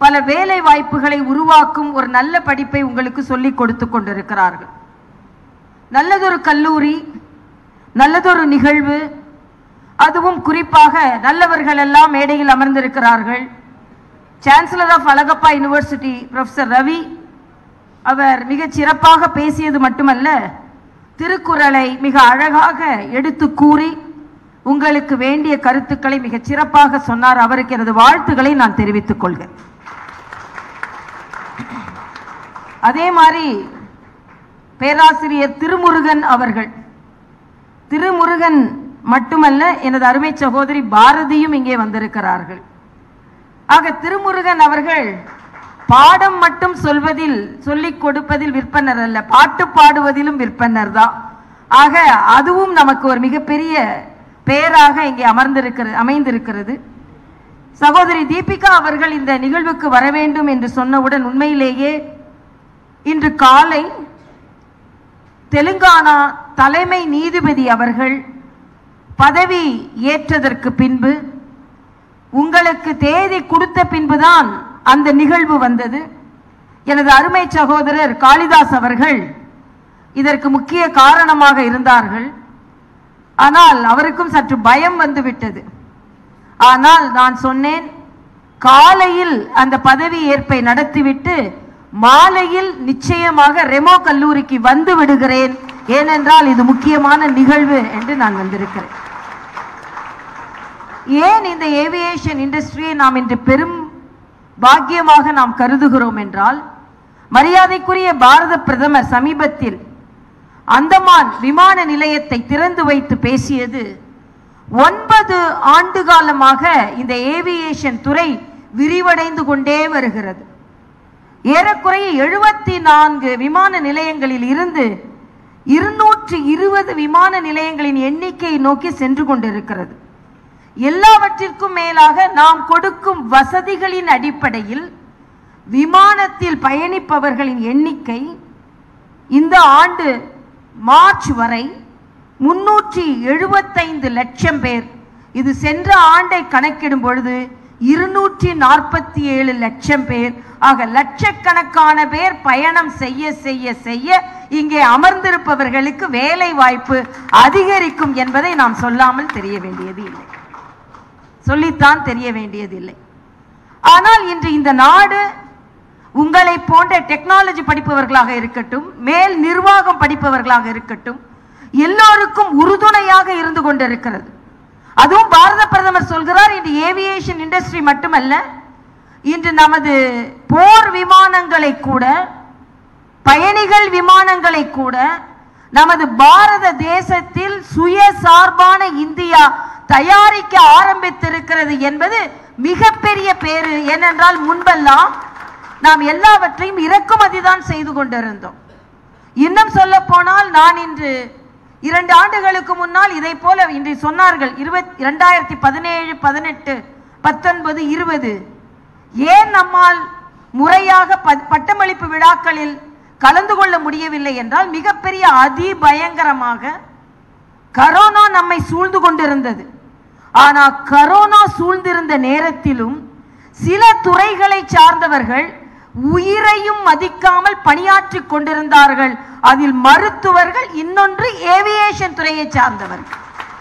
பல வேலை வாய்ப்புகளை உருவாக்கும் ஒரு நல்ல படிப்பை உங்களுக்கு சொல்லிக் கொடுத்து கொண்டிருக்கிறார்கள் நல்லதொரு கல்லூரி நல்லதொரு நிகழ்வு அதுவும் குறிப்பாக நல்லவர்கள் எல்லாம் மேடையில் அமர்ந்திருக்கிறார்கள் chancellor of Alagappa university professor Ravi அவர் மிகச் சிறப்பாக பேசியது மட்டுமல்ல திருக்குறளை மிக அழகாக எடுத்து கூறி உங்களுக்கு வேண்டிய கருத்துக்களை மிகச் சிறப்பாக சொன்னார் அவருக்கு எனது வாழ்த்துக்களை நான் தெரிவித்துக் கொள்கிறேன் அதே மாதிரி பேராசிரியர் திருமுருகன் அவர்கள் திருமுருகன் மட்டுமல்ல எனது அருமை சகோதரி பாரதியும் இங்கே வந்திருக்கிறார்கள் ஆக திருமுருகன் அவர்கள் பாடம் மட்டும் சொல்வதில் சொல்லிக் கொடுப்பதில் விற்பனர் அல்ல பாட்டு பாடுவதிலும் விற்பனர் தான் ஆக அதுவும் நமக்கு ஒரு மிகப்பெரிய பெயராக இங்கே அமர்ந்திருக்கிறது அமைந்திருக்கிறது சகோதரி தீபிகா அவர்கள் இந்த நிகழ்வுக்கு வர வேண்டும் என்று சொன்னவுடன் உண்மையிலேயே இன்று காலை தெலுங்கானா தலைமை நீதிபதி அவர்கள் பதவி ஏற்றதற்கு பின்பு உங்களுக்கு தேதி கொடுத்த பின்புதான் அந்த நிகழ்வு வந்தது எனது அருமை சகோதரர் காளிதாஸ் அவர்கள் இதற்கு முக்கிய காரணமாக இருந்தார்கள் ஆனால் அவருக்கும் சற்று பயம் வந்துவிட்டது ஆனால் நான் சொன்னேன் காலையில் அந்த பதவி ஏற்பை நடத்திவிட்டு மாலையில் நிச்சயமாக ரெமோ கல்லூரிக்கு வந்து விடுகிறேன் ஏனென்றால் இது முக்கியமான நிகழ்வு என்று நான் வந்திருக்கிறேன் ஏன் இந்த ஏவியேஷன் இண்டஸ்ட்ரியை நாம் இன்று பெரும் பாக்கியமாக நாம் கருதுகிறோம் என்றால் மரியாதைக்குரிய பாரத பிரதமர் சமீபத்தில் அந்தமான் விமான நிலையத்தை திறந்து வைத்து பேசியது ஒன்பது ஆண்டு காலமாக இந்த ஏவியேஷன் துறை விரிவடைந்து கொண்டே வருகிறது ஏறக்குறைய எழுபத்தி நான்கு விமான நிலையங்களில் இருந்து இருநூற்றி இருபது விமான நிலையங்களின் எண்ணிக்கையை நோக்கி சென்று கொண்டிருக்கிறது எல்லாவற்றிற்கும் மேலாக நாம் கொடுக்கும் வசதிகளின் அடிப்படையில் விமானத்தில் பயணிப்பவர்களின் எண்ணிக்கை இந்த ஆண்டு மார்ச் வரை முன்னூற்றி எழுபத்தைந்து லட்சம் பேர் இது சென்ற ஆண்டை கணக்கிடும் பொழுது இருநூற்றி நாற்பத்தி ஏழு லட்சம் பேர் ஆக லட்சக்கணக்கான பேர் பயணம் செய்ய செய்ய செய்ய இங்கே அமர்ந்திருப்பவர்களுக்கு வேலை வாய்ப்பு அதிகரிக்கும் என்பதை நாம் சொல்லாமல் தெரிய வேண்டியது இல்லை சொல்லித்தான் தெரிய வேண்டியதில்லை ஆனால் இன்று இந்த நாடு உங்களை போன்ற டெக்னாலஜி படிப்பவர்களாக இருக்கட்டும் மேல் நிர்வாகம் படிப்பவர்களாக இருக்கட்டும் எல்லோருக்கும் உறுதுணையாக இருந்து கொண்டிருக்கிறது அதுவும் பாரத பிரதமர் சொல்கிறார் இன்று ஏவியேஷன் இண்டஸ்ட்ரி மட்டுமல்ல இன்று நமது போர் விமானங்களை கூட பயணிகள் விமானங்களை கூட நமது பாரத தேசத்தில் சுயசார்பான இந்தியா தயாரிக்க ஆரம்பித்திருக்கிறது என்பது மிகப்பெரிய பேரு ஏனென்றால் முன்பெல்லாம் நாம் எல்லாவற்றையும் இறக்குமதி தான் செய்து கொண்டிருந்தோம் இன்னும் சொல்ல போனால் நான் இன்று இரண்டு ஆண்டுகளுக்கு முன்னால் இதை போல இன்று சொன்னார்கள் இருபத் இரண்டாயிரத்தி பதினேழு பதினெட்டு பத்தொன்பது இருபது ஏன் நம்மால் முறையாக ப- பட்டமளிப்பு விழாக்களில் கலந்து கொள்ள முடியவில்லை என்றால் மிகப்பெரிய அதிபயங்கரமாக கரோனா நம்மை சூழ்ந்து கொண்டிருந்தது ஆனா கரோனா சூழ்ந்திருந்த நேரத்திலும் சில துறைகளை சார்ந்தவர்கள் உயிரையும் மதிக்காமல் பணியாற்றிக் கொண்டிருந்தார்கள் அதில் மருத்துவர்கள் இன்னொன்று ஏவியேஷன் துறையை சார்ந்தவர்கள்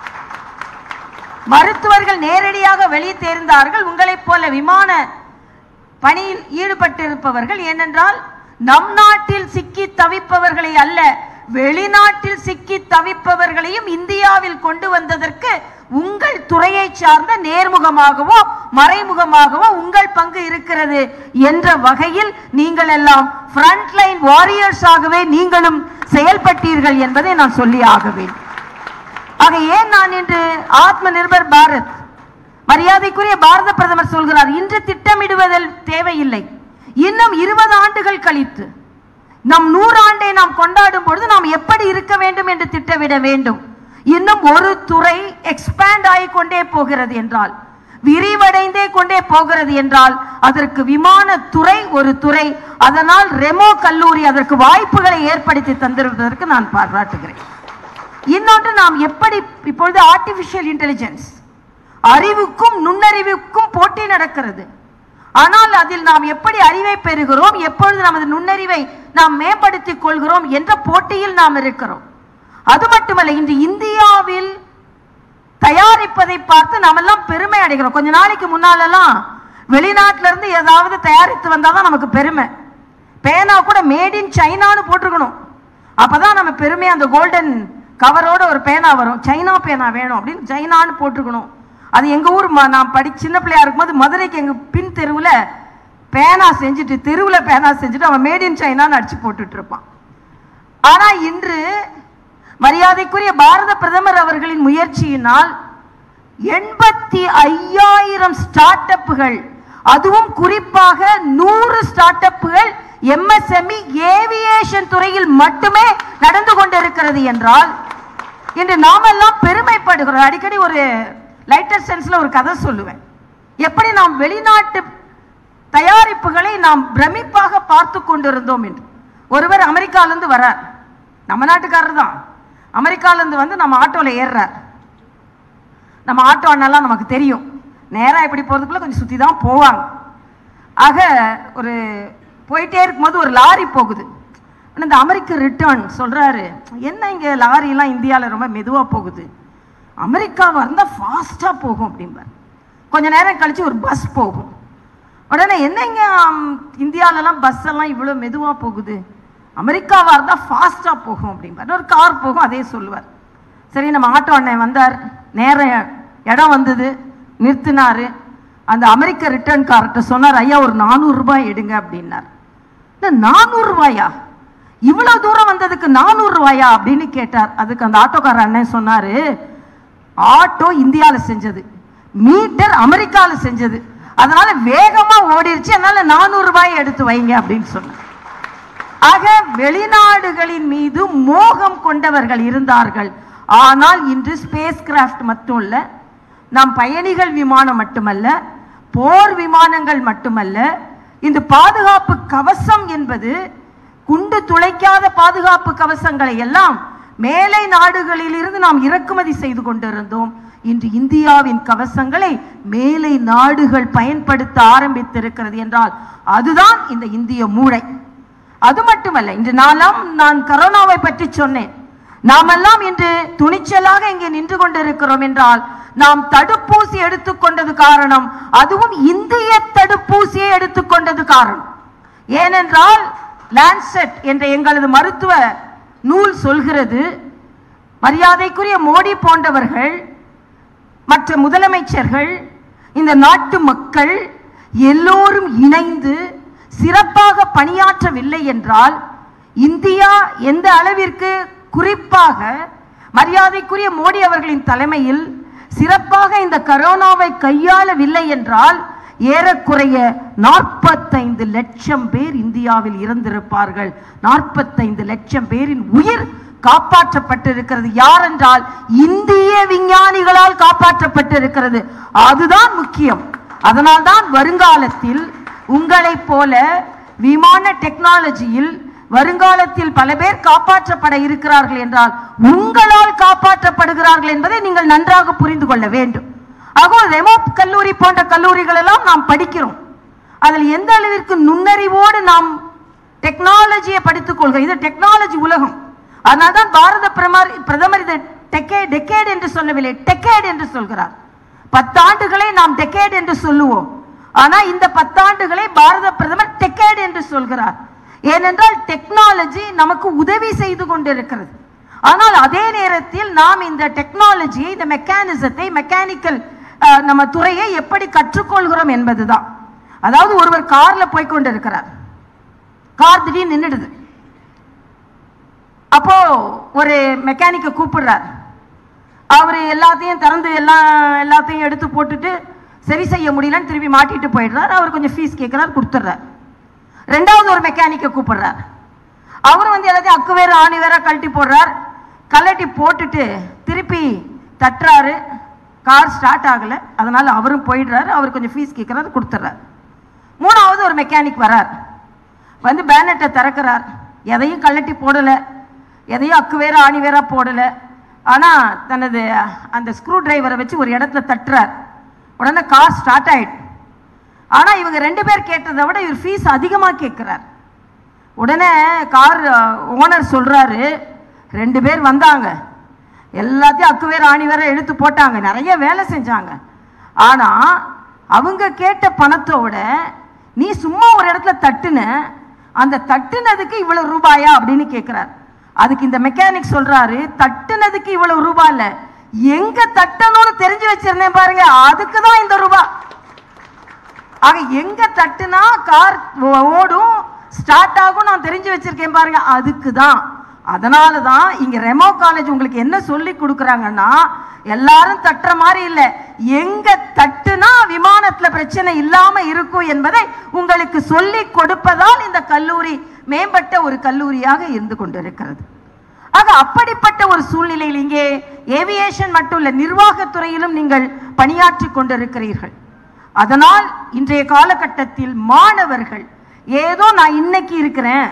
மருத்துவர்கள் நேரடியாக வெளியே தேர்ந்தார்கள் உங்களைப் போல விமான பணியில் ஈடுபட்டிருப்பவர்கள் ஏனென்றால் நம் நாட்டில் சிக்கி தவிப்பவர்களை அல்ல வெளிநாட்டில் சிக்கி தவிப்பவர்களையும் இந்தியாவில் கொண்டு வந்ததற்கு உங்கள் துறையை சார்ந்த நேர்முகமாகவோ மறைமுகமாகவோ உங்கள் பங்கு இருக்கிறது என்ற வகையில் நீங்கள் எல்லாம் ஃப்ரண்ட்லைன் வாரியர்ஸாகவே நீங்களும் செயல்பட்டீர்கள் என்பதை நான் சொல்லி ஆக வேண்டும் ஆக ஏன் நான் இன்று ஆத்ம நிர்பர் பாரத் மரியாதைக்குரிய பாரத பிரதமர் சொல்கிறார் இன்று திட்டமிடுவதில் தேவையில்லை இன்னும் இருபது ஆண்டுகள் கழித்து நம் நூறாண்டை நாம் கொண்டாடும் பொழுது நாம் எப்படி இருக்க வேண்டும் என்று திட்டமிட வேண்டும் இன்னும் ஒரு துறை எக்ஸ்பேண்ட் ஆகிக் கொண்டே போகிறது என்றால் விரிவடைந்தே கொண்டே போகிறது என்றால் அதற்கு விமானத்துறை ஒரு துறை அதனால் ரெமோ கல்லூரி அதற்கு வாய்ப்புகளை ஏற்படுத்தி தந்திருப்பதற்கு நான் பாராட்டுகிறேன் இன்னொன்று நாம் எப்படி இப்பொழுது ஆர்டிபிஷியல் இன்டெலிஜென்ஸ் அறிவுக்கும் நுண்ணறிவுக்கும் போட்டி நடக்கிறது ஆனால் அதில் நாம் எப்படி அறிவை பெறுகிறோம் எப்பொழுது நமது நுண்ணறிவை நாம் மேம்படுத்திக் கொள்கிறோம் என்ற போட்டியில் நாம் இருக்கிறோம் அது மட்டுமல்ல இன்று இந்தியாவில் தயாரிப்பதை பார்த்து நாமெல்லாம் பெருமை அடைகிறோம் கொஞ்ச நாளைக்கு முன்னாலெல்லாம் வெளிநாட்டுல இருந்து ஏதாவது தயாரித்து வந்தாதான் நமக்கு பெருமை பேனா கூட மேட் இன் சைனான்னு போட்டிருக்கணும் அப்பதான் நம்ம பெருமை அந்த கோல்டன் கவரோட ஒரு பேனா வரும் சைனா பேனா வேணும் அப்படின்னு சைனான்னு போட்டிருக்கணும் அது எங்க ஊர் ம- நான் படி சின்ன பிள்ளையா இருக்கும்போது மதுரைக்கு எங்க பின் தெருவுல பேனா செஞ்சுட்டு தெருவுல பேனா செஞ்சுட்டு அவன் மேட் இன் சைனான்னு அடிச்சு போட்டுட்டு இருப்பான் ஆனா இன்று மரியாதைக்குரிய பாரத பிரதமர் அவர்களின் முயற்சியினால் எண்பத்தி ஐயாயிரம் ஸ்டார்ட் அப்புகள் அதுவும் குறிப்பாக நூறு ஸ்டார்ட் அப்புகள் எம்எஸ்எம்இ ஏவியேஷன் துறையில் மட்டுமே நடந்து கொண்டிருக்கிறது என்றால் இன்று நாமெல்லாம் பெருமைப்படுகிறோம் அடிக்கடி ஒரு லைட்டர் சென்ஸ்ல ஒரு கதை சொல்லுவேன் எப்படி நாம் வெளிநாட்டு தயாரிப்புகளை நாம் பிரமிப்பாக பார்த்து கொண்டிருந்தோம் என்று ஒருவர் அமெரிக்காலேருந்து வரார் நம்ம நாட்டுக்காரர் தான் அமெரிக்காலேருந்து வந்து நம்ம ஆட்டோவில் ஏறுறார் நம்ம ஆட்டோ அண்ணெல்லாம் நமக்கு தெரியும் நேராக இப்படி போகிறதுக்குள்ள கொஞ்சம் சுற்றி தான் போவாங்க ஆக ஒரு போயிட்டே இருக்கும்போது ஒரு லாரி போகுது ஆனா இந்த அமெரிக்க ரிட்டர்ன் சொல்கிறாரு என்ன இங்கே லாரிலாம் இந்தியாவில் ரொம்ப மெதுவாக போகுது அமெரிக்காவாக இருந்தால் ஃபாஸ்ட்டாக போகும் அப்படிம்பார் கொஞ்ச நேரம் கழிச்சு ஒரு பஸ் போகும் உடனே என்னங்க இந்தியாவிலலாம் பஸ் எல்லாம் இவ்வளோ மெதுவாக போகுது அமெரிக்காவாக இருந்தால் ஃபாஸ்ட்டாக போகும் அப்படிம்பார் ஒரு கார் போகும் அதே சொல்லுவார் சரி நம்ம ஆட்டோ அண்ணன் வந்தார் நேரம் இடம் வந்தது நிறுத்தினாரு அந்த அமெரிக்க ரிட்டர்ன் கார்ட்ட சொன்னார் ஐயா ஒரு நானூறு ரூபாய் எடுங்க அப்படின்னார் இல்லை நானூறு ரூபாயா இவ்வளவு தூரம் வந்ததுக்கு நானூறு ரூபாயா அப்படின்னு கேட்டார் அதுக்கு அந்த ஆட்டோக்கார அண்ணன் சொன்னாரு ஆட்டோ இந்தியால செஞ்சது மீட்டர் அமெரிக்கால செஞ்சது அதனால வேகமா ஓடிருச்சு அதனால நானூறு ரூபாய் எடுத்து வைங்க அப்படின்னு சொன்னார் ஆக வெளிநாடுகளின் மீது மோகம் கொண்டவர்கள் இருந்தார்கள் ஆனால் இன்று ஸ்பேஸ் கிராஃப்ட் மட்டும் இல்ல நம் பயணிகள் விமானம் மட்டுமல்ல போர் விமானங்கள் மட்டுமல்ல இந்த பாதுகாப்பு கவசம் என்பது குண்டு துளைக்காத பாதுகாப்பு கவசங்களை எல்லாம் மேலை நாடுகளிலிருந்து நாம் இறக்குமதி செய்து கொண்டிருந்தோம் இன்று இந்தியாவின் கவசங்களை மேலை நாடுகள் பயன்படுத்த ஆரம்பித்திருக்கிறது என்றால் அதுதான் இந்த இந்திய மூளை அது மட்டுமல்ல இன்று நாளாம் நான் கரோனாவை பற்றி சொன்னேன் நாமெல்லாம் இன்று துணிச்சலாக இங்கே நின்று கொண்டிருக்கிறோம் என்றால் நாம் தடுப்பூசி எடுத்துக்கொண்டது காரணம் அதுவும் இந்திய தடுப்பூசியை எடுத்துக்கொண்டது காரணம் ஏனென்றால் லான்செட் என்ற எங்களது மருத்துவ நூல் சொல்கிறது மரியாதைக்குரிய மோடி போன்றவர்கள் மற்ற முதலமைச்சர்கள் இந்த நாட்டு மக்கள் எல்லோரும் இணைந்து சிறப்பாக பணியாற்றவில்லை என்றால் இந்தியா எந்த அளவிற்கு குறிப்பாக மரியாதைக்குரிய மோடி அவர்களின் தலைமையில் சிறப்பாக இந்த கரோனாவை கையாளவில்லை என்றால் ஏறக்குறைய நாற்பத்தைந்து லட்சம் பேர் இந்தியாவில் இறந்திருப்பார்கள் நாற்பத்தைந்து லட்சம் பேரின் உயிர் காப்பாற்றப்பட்டிருக்கிறது யார் என்றால் இந்திய விஞ்ஞானிகளால் காப்பாற்றப்பட்டிருக்கிறது அதுதான் முக்கியம் அதனால்தான் வருங்காலத்தில் உங்களைப் போல விமான டெக்னாலஜியில் வருங்காலத்தில் பல பேர் காப்பாற்றப்பட இருக்கிறார்கள் என்றால் உங்களால் காப்பாற்றப்படுகிறார்கள் என்பதை நீங்கள் நன்றாக புரிந்து கொள்ள வேண்டும் ஆக ரெமோ கல்லூரி போன்ற கல்லூரிகள் எல்லாம் நாம் படிக்கிறோம் அதில் எந்த அளவிற்கு நுண்ணறிவோடு நாம் டெக்னாலஜியை படித்துக் கொள்கிறோம் இது டெக்னாலஜி உலகம் அதனால்தான் பாரத பிரதமர் பிரதமர் இதை டெக்கே டெக்கேட் என்று சொல்லவில்லை டெக்கேட் என்று சொல்கிறார் பத்தாண்டுகளை நாம் டெக்கேட் என்று சொல்லுவோம் ஆனா இந்த பத்தாண்டுகளை பாரத பிரதமர் டெக்கேட் என்று சொல்கிறார் ஏனென்றால் டெக்னாலஜி நமக்கு உதவி செய்து கொண்டிருக்கிறது ஆனால் அதே நேரத்தில் நாம் இந்த டெக்னாலஜியை இந்த மெக்கானிசத்தை மெக்கானிக்கல் நம்ம துறையை எப்படி கற்றுக்கொள்கிறோம் என்பதுதான் அதாவது ஒருவர் கார்ல போய் கொண்டிருக்கிறார் கார் திடீர்னு நின்னுடுது அப்போ ஒரு மெக்கானிக்கை கூப்பிடுறார் அவர் எல்லாத்தையும் திறந்து எல்லாம் எல்லாத்தையும் எடுத்து போட்டுட்டு சரி செய்ய முடியலன்னு திருப்பி மாட்டிட்டு போயிடுறார் அவர் கொஞ்சம் ஃபீஸ் கேட்குறாரு கொடுத்துட்றார் ரெண்டாவது ஒரு மெக்கானிக்கை கூப்பிடுறார் அவர் வந்து எல்லாத்தையும் அக்கு வேற ஆணி வேற கழட்டி போடுறார் கழட்டி போட்டுட்டு திருப்பி தட்டுறாரு கார் ஸ்டார்ட் ஆகலை அதனால அவரும் போயிடுறாரு அவர் கொஞ்சம் ஃபீஸ் கேட்குறாரு கொடுத்துட்றாரு மூணாவது ஒரு மெக்கானிக் வரார் வந்து பேனட்டை திறக்கிறார் எதையும் கழட்டி போடலை எதையும் அக்கு வேற ஆணி வேற போடலை ஆனால் தனது அந்த ஸ்க்ரூ டிரைவரை வச்சு ஒரு இடத்துல தட்டுறார் உடனே கார் ஸ்டார்ட் ஆயிடுது ஆனா இவங்க ரெண்டு பேர் கேட்டதை விட இவர் ஃபீஸ் அதிகமா கேட்கிறார் உடனே கார் ஓனர் சொல்றாரு ரெண்டு பேர் வந்தாங்க எல்லாத்தையும் அக்கு வேற ஆணி வேற எடுத்து போட்டாங்க நிறைய வேலை செஞ்சாங்க ஆனா அவங்க கேட்ட பணத்தோட நீ சும்மா ஒரு இடத்துல தட்டுன அந்த தட்டுனதுக்கு இவ்வளவு ரூபாயா அப்படின்னு கேட்கிறார் அதுக்கு இந்த மெக்கானிக் சொல்றாரு தட்டுனதுக்கு இவ்வளவு ரூபாய் இல்ல எங்க தட்டணும்னு தெரிஞ்சு வச்சிருந்தேன் பாருங்க அதுக்கு தான் இந்த ரூபாய் ஆக எங்க தட்டுனா கார் ஓடும் ஸ்டார்ட் ஆகும் நான் தெரிஞ்சு வச்சிருக்கேன் பாருங்க அதுக்கு தான் அதனால தான் இங்க ரெமோ காலேஜ் உங்களுக்கு என்ன சொல்லி கொடுக்குறாங்கன்னா எல்லாரும் தட்டுற மாதிரி இல்லை எங்க தட்டுனா விமானத்துல பிரச்சனை இல்லாம இருக்கும் என்பதை உங்களுக்கு சொல்லி கொடுப்பதால் இந்த கல்லூரி மேம்பட்ட ஒரு கல்லூரியாக இருந்து கொண்டிருக்கிறது ஆக அப்படிப்பட்ட ஒரு சூழ்நிலையில் இங்கே ஏவியேஷன் மட்டும் இல்ல நிர்வாகத்துறையிலும் நீங்கள் பணியாற்றி கொண்டிருக்கிறீர்கள் அதனால் இன்றைய காலகட்டத்தில் மாணவர்கள் ஏதோ நான் இன்னைக்கு இருக்கிறேன்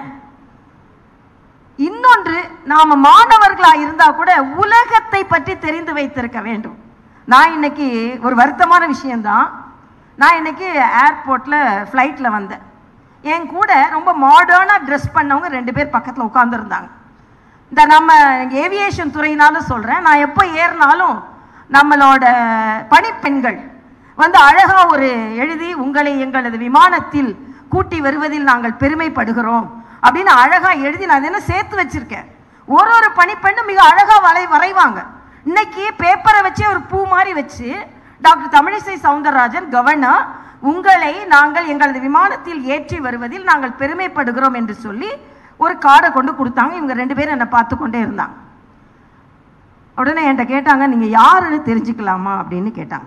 இன்னொன்று நாம மாணவர்களா இருந்தா கூட உலகத்தை பற்றி தெரிந்து வைத்திருக்க வேண்டும் நான் இன்னைக்கு ஒரு வருத்தமான விஷயம்தான் நான் இன்னைக்கு ஏர்போர்ட்ல ஃப்ளைட்ல வந்தேன் என் கூட ரொம்ப மாடர்னா ட்ரெஸ் பண்ணவங்க ரெண்டு பேர் பக்கத்துல உட்காந்துருந்தாங்க இந்த நம்ம ஏவியேஷன் துறையினாலும் சொல்றேன் நான் எப்போ ஏறினாலும் நம்மளோட பணிப்பெண்கள் வந்து அழகா ஒரு எழுதி உங்களை எங்களது விமானத்தில் கூட்டி வருவதில் நாங்கள் பெருமைப்படுகிறோம் அப்படின்னு அழகா எழுதி நான் என்ன சேர்த்து வச்சிருக்கேன் ஒரு ஒரு பணிப்பெண்ணும் மிக அழகா வரை வரைவாங்க இன்னைக்கு பேப்பரை வச்சே ஒரு பூ மாதிரி வச்சு டாக்டர் தமிழிசை சவுந்தரராஜன் கவர்னர் உங்களை நாங்கள் எங்களது விமானத்தில் ஏற்றி வருவதில் நாங்கள் பெருமைப்படுகிறோம் என்று சொல்லி ஒரு கார்டை கொண்டு கொடுத்தாங்க இவங்க ரெண்டு பேரும் என்னை பார்த்து கொண்டே இருந்தாங்க உடனே என்கிட்ட கேட்டாங்க நீங்க யாருன்னு தெரிஞ்சுக்கலாமா அப்படின்னு கேட்டாங்க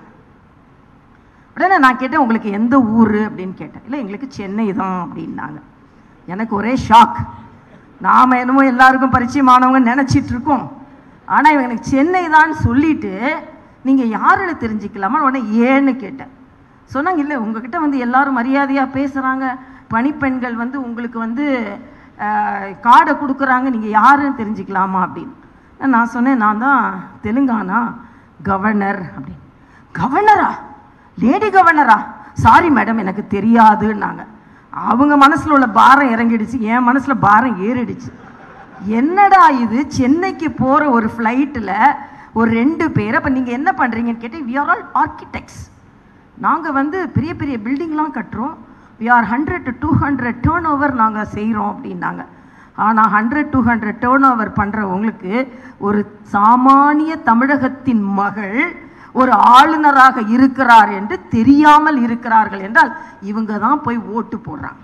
உடனே நான் கேட்டேன் உங்களுக்கு எந்த ஊர் அப்படின்னு கேட்டேன் இல்லை எங்களுக்கு சென்னை தான் அப்படின்னாங்க எனக்கு ஒரே ஷாக் நாம என்னமோ எல்லாருக்கும் பரிச்சயமானவங்க நினைச்சிட்டு இருக்கோம் ஆனா இவங்க எனக்கு சென்னை தான் சொல்லிட்டு நீங்க யாருன்னு தெரிஞ்சுக்கலாமா உடனே ஏன்னு கேட்டேன் சொன்னாங்க இல்லை உங்ககிட்ட வந்து எல்லாரும் மரியாதையா பேசுறாங்க பணிப்பெண்கள் வந்து உங்களுக்கு வந்து கார்டை கொடுக்குறாங்க நீங்க யாருன்னு தெரிஞ்சுக்கலாமா அப்படின்னு நான் சொன்னேன் நான் தான் தெலுங்கானா கவர்னர் அப்படின்னு கவர்னரா லேடி கவர்னரா சாரி மேடம் எனக்கு தெரியாதுன்னாங்க அவங்க மனசுல உள்ள பாரம் இறங்கிடுச்சு என் மனசுல பாரம் ஏறிடுச்சு என்னடா இது சென்னைக்கு போற ஒரு ஃப்ளைட்டில் ஒரு ரெண்டு பேர் அப்போ நீங்கள் என்ன பண்ணுறீங்கன்னு கேட்டு வி ஆர் ஆல் ஆர்கிடெக்ட்ஸ் நாங்கள் வந்து பெரிய பெரிய பில்டிங்லாம் கட்டுறோம் we are hundred to two hundred turn over நாங்கள் செய்கிறோம் அப்படின்னாங்க ஆனால் hundred two hundred turn over பண்ணுறவங்களுக்கு ஒரு சாமானிய தமிழகத்தின் மகள் ஒரு ஆளுநராக இருக்கிறார் என்று தெரியாமல் இருக்கிறார்கள் என்றால் இவங்க தான் போய் ஓட்டு போடுறாங்க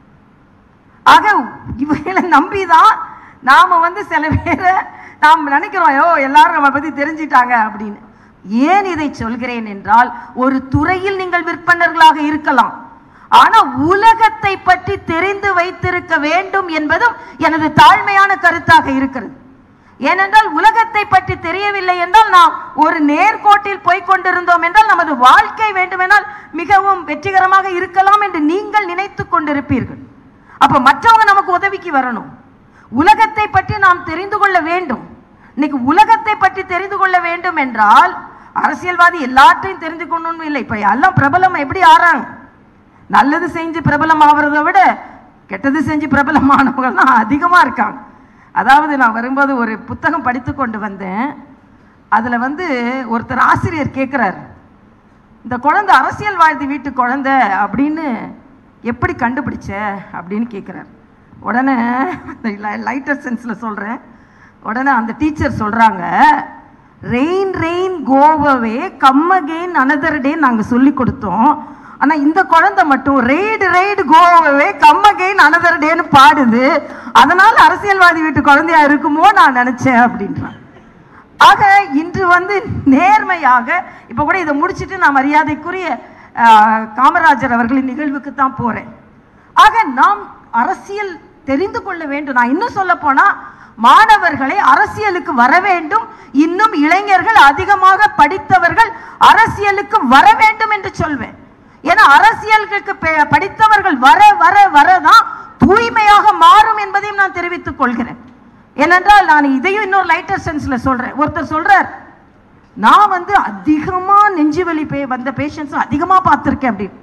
ஆக இவங்களை நம்பி தான் நாம வந்து சில பேரை நாம் நினைக்கிறோம் ஐயோ எல்லாரும் நம்ம பத்தி தெரிஞ்சிட்டாங்க அப்படின்னு ஏன் இதை சொல்கிறேன் என்றால் ஒரு துறையில் நீங்கள் விற்பனர்களாக இருக்கலாம் ஆனா உலகத்தை பற்றி தெரிந்து வைத்திருக்க வேண்டும் என்பதும் எனது தாழ்மையான கருத்தாக இருக்கிறது ஏனென்றால் உலகத்தை பற்றி தெரியவில்லை என்றால் நாம் ஒரு நேர்கோட்டில் போய் கொண்டிருந்தோம் என்றால் நமது வாழ்க்கை வேண்டுமென்றால் மிகவும் வெற்றிகரமாக இருக்கலாம் என்று நீங்கள் நினைத்து கொண்டிருப்பீர்கள் அப்ப மற்றவங்க நமக்கு உதவிக்கு வரணும் உலகத்தை பற்றி நாம் தெரிந்து கொள்ள வேண்டும் இன்னைக்கு உலகத்தை பற்றி தெரிந்து கொள்ள வேண்டும் என்றால் அரசியல்வாதி எல்லாத்தையும் தெரிந்து கொள்ளணும் இல்லை இப்ப எல்லாம் பிரபலம் எப்படி ஆறாங்க நல்லது செஞ்சு பிரபலம் ஆகிறத விட கெட்டது செஞ்சு பிரபலமானவங்க தான் அதிகமா இருக்காங்க அதாவது நான் வரும்போது ஒரு புத்தகம் படித்து கொண்டு வந்தேன் அதுல வந்து ஒருத்தர் ஆசிரியர் கேட்குறாரு இந்த குழந்தை அரசியல்வாதி வீட்டு குழந்தை அப்படின்னு எப்படி கண்டுபிடிச்ச அப்படின்னு கேட்குறாரு உடனே லைட்டர் சென்ஸில் சொல்கிறேன் உடனே அந்த டீச்சர் சொல்கிறாங்க rain rain go away come again another day நாங்கள் சொல்லி கொடுத்தோம் ஆனால் இந்த குழந்தை மட்டும் raid raid go away come again another டேன்னு பாடுது அதனால அரசியல்வாதி வீட்டு குழந்தையா இருக்குமோ நான் நினச்சேன் அப்படின்றான் ஆக இன்று வந்து நேர்மையாக இப்போ கூட இதை முடிச்சிட்டு நான் மரியாதைக்குரிய ஆஹ், காமராஜர் அவர்களின் நிகழ்வுக்கு தான் போறேன் ஆக நாம் அரசியல் தெரிந்து கொள்ள வேண்டும் நான் இன்னும் சொல்ல போனா மாணவர்களை அரசியலுக்கு வர வேண்டும் இன்னும் இளைஞர்கள் அதிகமாக படித்தவர்கள் அரசியலுக்கு வர வேண்டும் என்று சொல்வேன் ஏன்னா அரசியலுக்கு பெ- படித்தவர்கள் வர வர வரதான் தூய்மையாக மாறும் என்பதையும் நான் தெரிவித்துக் கொள்கிறேன் ஏனென்றால் நான் இதையும் இன்னொரு லைட்டர் சென்ஸ்ல சொல்றேன் ஒருத்தர் சொல்றார் நான் வந்து அதிகமா நெஞ்சு வலி பே வந்த பேஷண்ட்ஸ் அதிகமா பார்த்துருக்கேன் அப்படின்னு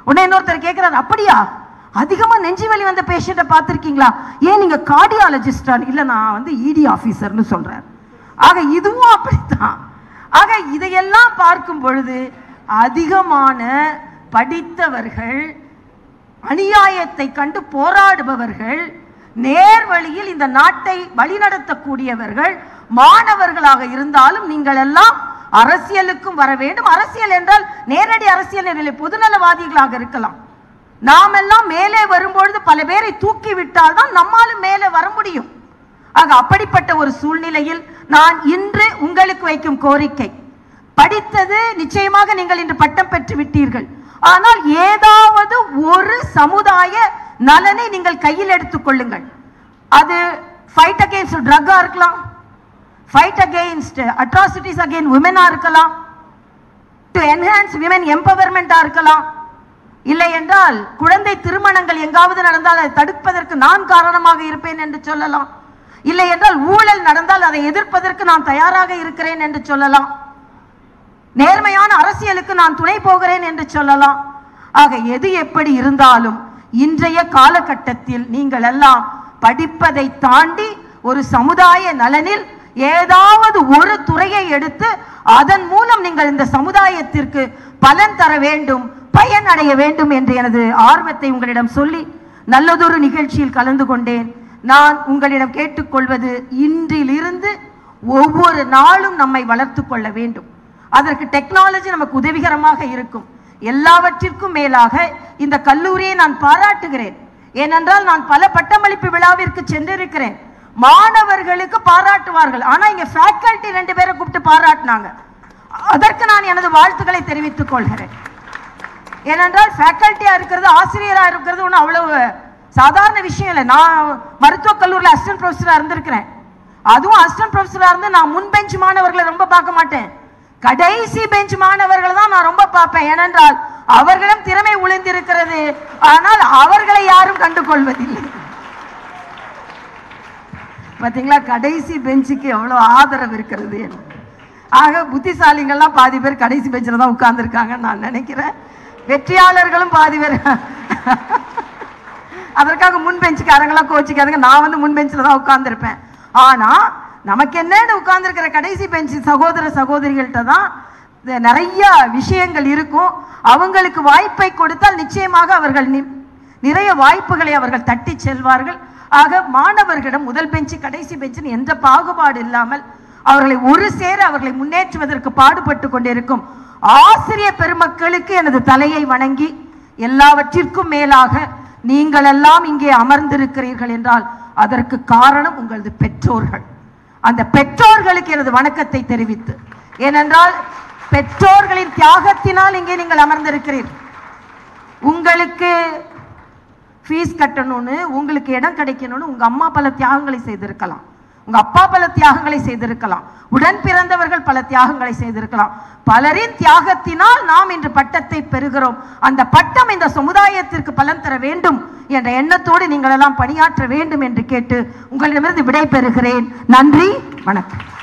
உடனே இன்னொருத்தர் கேட்கிறார் அப்படியா அதிகமா நெஞ்சு வலி வந்த பேஷண்ட்டை பார்த்துருக்கீங்களா ஏன் நீங்க கார்டியாலஜிஸ்டா இல்ல நான் வந்து இடி ஆபீசர்னு சொல்றார் ஆக இதுவும் அப்படித்தான் ஆக இதையெல்லாம் பார்க்கும் பொழுது அதிகமான படித்தவர்கள் அநியாயத்தை கண்டு போராடுபவர்கள் நேர் வழியில் இந்த நாட்டை வழிநடத்தக்கூடியவர்கள் மாணவர்களாக இருந்தாலும் நீங்கள் எல்லாம் அரசியலுக்கும் வர வேண்டும் அரசியல் என்றால் நேரடி அரசியல் இல்லை பொதுநலவாதிகளாக இருக்கலாம் நாம் எல்லாம் மேலே வரும்பொழுது பல பேரை தூக்கி விட்டால் தான் நம்மாலும் மேலே வர முடியும் ஆக அப்படிப்பட்ட ஒரு சூழ்நிலையில் நான் இன்று உங்களுக்கு வைக்கும் கோரிக்கை படித்தது நிச்சயமாக நீங்கள் இன்று பட்டம் பெற்று விட்டீர்கள் ஆனால் ஏதாவது ஒரு சமுதாய நலனை நீங்கள் கையில் எடுத்துக் கொள்ளுங்கள் அது ஃபைட் அகெயின்ஸ்ட் ட்ரக்கா இருக்கலாம் ஃபைட் அகெயின்ஸ்ட் அட்ராசிட்டிஸ் அகெயின் உமனா இருக்கலாம் டு என்ஹான்ஸ் விமன் எம்பவர்மெண்டா இருக்கலாம் இல்லை என்றால் குழந்தை திருமணங்கள் எங்காவது நடந்தால் அதை தடுப்பதற்கு நான் காரணமாக இருப்பேன் என்று சொல்லலாம் இல்லை என்றால் ஊழல் நடந்தால் அதை எதிர்ப்பதற்கு நான் தயாராக இருக்கிறேன் என்று சொல்லலாம் நேர்மையான அரசியலுக்கு நான் துணை போகிறேன் என்று சொல்லலாம் ஆக எது எப்படி இருந்தாலும் இன்றைய காலகட்டத்தில் நீங்கள் எல்லாம் படிப்பதை தாண்டி ஒரு சமுதாய நலனில் ஏதாவது ஒரு துறையை எடுத்து அதன் மூலம் நீங்கள் இந்த சமுதாயத்திற்கு பலன் தர வேண்டும் பயன் அடைய வேண்டும் என்று எனது ஆர்வத்தை உங்களிடம் சொல்லி நல்லதொரு நிகழ்ச்சியில் கலந்து கொண்டேன் நான் உங்களிடம் கேட்டுக்கொள்வது இன்றிலிருந்து ஒவ்வொரு நாளும் நம்மை வளர்த்து கொள்ள வேண்டும் அதற்கு டெக்னாலஜி நமக்கு உதவிகரமாக இருக்கும் எல்லாவற்றிற்கும் மேலாக இந்த கல்லூரியை நான் பாராட்டுகிறேன் ஏனென்றால் நான் பல பட்டமளிப்பு விழாவிற்கு சென்றிருக்கிறேன் மாணவர்களுக்கு பாராட்டுவார்கள் ஆனா இங்க ஃபேக்கல்டி ரெண்டு பேரை கூப்பிட்டு பாராட்டினாங்க அதற்கு நான் எனது வாழ்த்துக்களை தெரிவித்துக் கொள்கிறேன் ஏனென்றால் ஃபேக்கல்ட்டியா இருக்கிறது ஆசிரியரா இருக்கிறது ஒன்றும் அவ்வளவு சாதாரண விஷயம் இல்லை நான் மருத்துவக் கல்லூரியில் அசிஸ்டன்ட் ப்ரொஃபஸரா இருந்திருக்கிறேன் அதுவும் அசிஸ்டன்ட் ப்ரொஃபஸரா இருந்து நான் முன் பெஞ்ச் மாணவர்களை ரொம்ப பார்க்க மாட்டேன் கடைசி பெஞ்ச் மாணவர்களை தான் நான் ரொம்ப பார்ப்பேன் ஏனென்றால் அவர்களிடம் திறமை ஒளிந்திருக்கிறது ஆனால் அவர்களை யாரும் கண்டுகொள்வதில்லை பாத்தீங்களா கடைசி பெஞ்சுக்கு எவ்வளவு ஆதரவு இருக்கிறது என்று. ஆக புத்திசாலிகள்லாம் பாதி பேர் கடைசி பெஞ்சில் தான் உட்கார்ந்துருக்காங்கன்னு நான் நினைக்கிறேன் வெற்றியாளர்களும் பாதி பேர் அதற்காக முன் பெஞ்சுக்காரங்களாம் கோச்சிக்காதுங்க நான் வந்து முன் பெஞ்சில் தான் உட்கார்ந்துருப்பேன் ஆனா நமக்கு என்னன்னு உட்கார்ந்துருக்கிற கடைசி பெஞ்சு சகோதர சகோதரிகள்கிட்ட தான் இந்த நிறைய விஷயங்கள் இருக்கும் அவங்களுக்கு வாய்ப்பை கொடுத்தால் நிச்சயமாக அவர்கள் நி- நிறைய வாய்ப்புகளை அவர்கள் தட்டி செல்வார்கள் ஆக மாணவர்களிடம் முதல் பெஞ்சு கடைசி பெஞ்சுன்னு எந்த பாகுபாடு இல்லாமல் அவர்களை ஒரு சேர அவர்களை முன்னேற்றுவதற்கு பாடுபட்டு கொண்டிருக்கும் ஆசிரியர் பெருமக்களுக்கு எனது தலையை வணங்கி எல்லாவற்றிற்கும் மேலாக நீங்கள் எல்லாம் இங்கே அமர்ந்திருக்கிறீர்கள் என்றால் அதற்கு காரணம் உங்களது பெற்றோர்கள் அந்த பெற்றோர்களுக்கு எனது வணக்கத்தை தெரிவித்து ஏனென்றால் பெற்றோர்களின் தியாகத்தினால் இங்கே நீங்கள் அமர்ந்திருக்கிறீர்கள் உங்களுக்கு ஃபீஸ் கட்டணும்னு உங்களுக்கு இடம் கிடைக்கணும்னு உங்க அம்மா பல தியாகங்களை செய்திருக்கலாம் உங்க அப்பா பல தியாகங்களை செய்திருக்கலாம் உடன் பிறந்தவர்கள் பல தியாகங்களை செய்திருக்கலாம் பலரின் தியாகத்தினால் நாம் இன்று பட்டத்தை பெறுகிறோம் அந்த பட்டம் இந்த சமுதாயத்திற்கு பலன் தர வேண்டும் என்ற எண்ணத்தோடு நீங்கள் எல்லாம் பணியாற்ற வேண்டும் என்று கேட்டு உங்களிடமிருந்து விடை பெறுகிறேன் நன்றி வணக்கம்